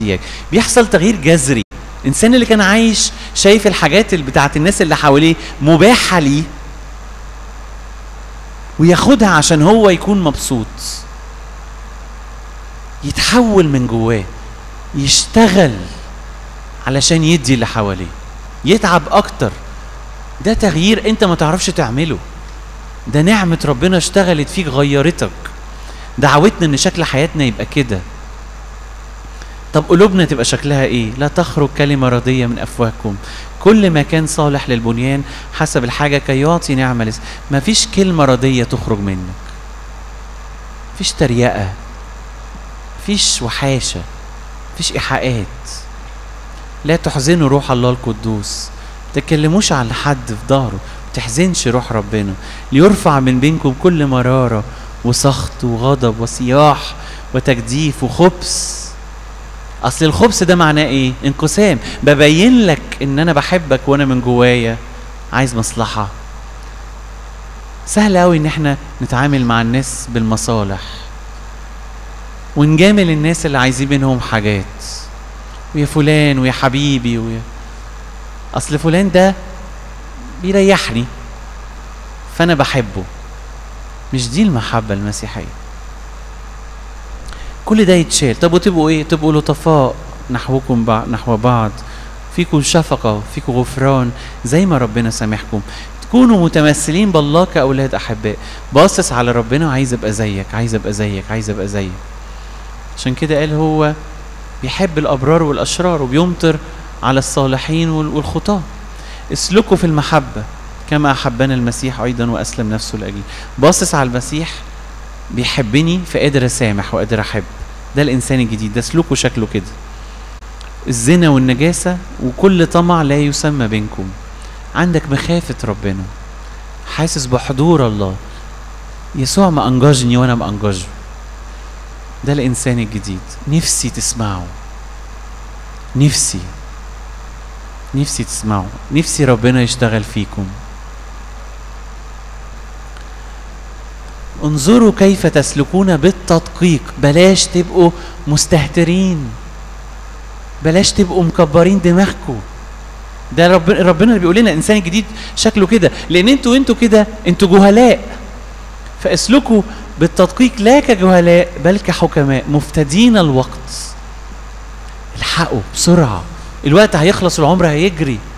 احتياج بيحصل تغيير جذري الانسان اللي كان عايش شايف الحاجات اللي بتاعت الناس اللي حواليه مباحه ليه وياخدها عشان هو يكون مبسوط يتحول من جواه يشتغل علشان يدي اللي حواليه يتعب اكتر ده تغيير انت ما تعرفش تعمله ده نعمة ربنا اشتغلت فيك غيرتك دعوتنا ان شكل حياتنا يبقى كده طب قلوبنا تبقى شكلها ايه لا تخرج كلمة رضية من افواهكم كل ما كان صالح للبنيان حسب الحاجة كي يعطي نعمة لس ما فيش كلمة رضية تخرج منك فيش تريقة فيش وحاشة فيش إيحاءات لا تحزنوا روح الله القدوس تكلموش على حد في ظهره تحزنش روح ربنا ليرفع من بينكم كل مرارة وسخط وغضب وصياح وتجديف وخبث اصل الخبث ده معناه ايه انقسام ببين لك ان انا بحبك وانا من جوايا عايز مصلحة سهل قوي ان احنا نتعامل مع الناس بالمصالح ونجامل الناس اللي عايزين منهم حاجات ويا فلان ويا حبيبي ويا اصل فلان ده بيريحني فانا بحبه مش دي المحبة المسيحية كل ده يتشال طب وتبقوا ايه تبقوا لطفاء نحوكم بعض نحو بعض فيكم شفقة فيكم غفران زي ما ربنا سامحكم تكونوا متمثلين بالله كأولاد أحباء باصص على ربنا عايز أبقى زيك عايز أبقى زيك عايز أبقى زيك عشان كده قال هو بيحب الأبرار والأشرار وبيمطر على الصالحين والخطاة اسلكوا في المحبة كما أحبنا المسيح أيضا وأسلم نفسه لأجلي باصص على المسيح بيحبني فقادر أسامح وقادر أحب ده الإنسان الجديد ده سلوكه شكله كده الزنا والنجاسة وكل طمع لا يسمى بينكم عندك مخافة ربنا حاسس بحضور الله يسوع ما أنججني وأنا ما أنججه ده الإنسان الجديد نفسي تسمعه نفسي نفسي تسمعوا نفسي ربنا يشتغل فيكم انظروا كيف تسلكون بالتدقيق بلاش تبقوا مستهترين بلاش تبقوا مكبرين دماغكم ده رب ربنا اللي بيقول لنا الانسان الجديد شكله كده لان انتوا انتوا كده انتوا جهلاء فاسلكوا بالتدقيق لا كجهلاء بل كحكماء مفتدين الوقت الحقوا بسرعه الوقت هيخلص والعمر هيجري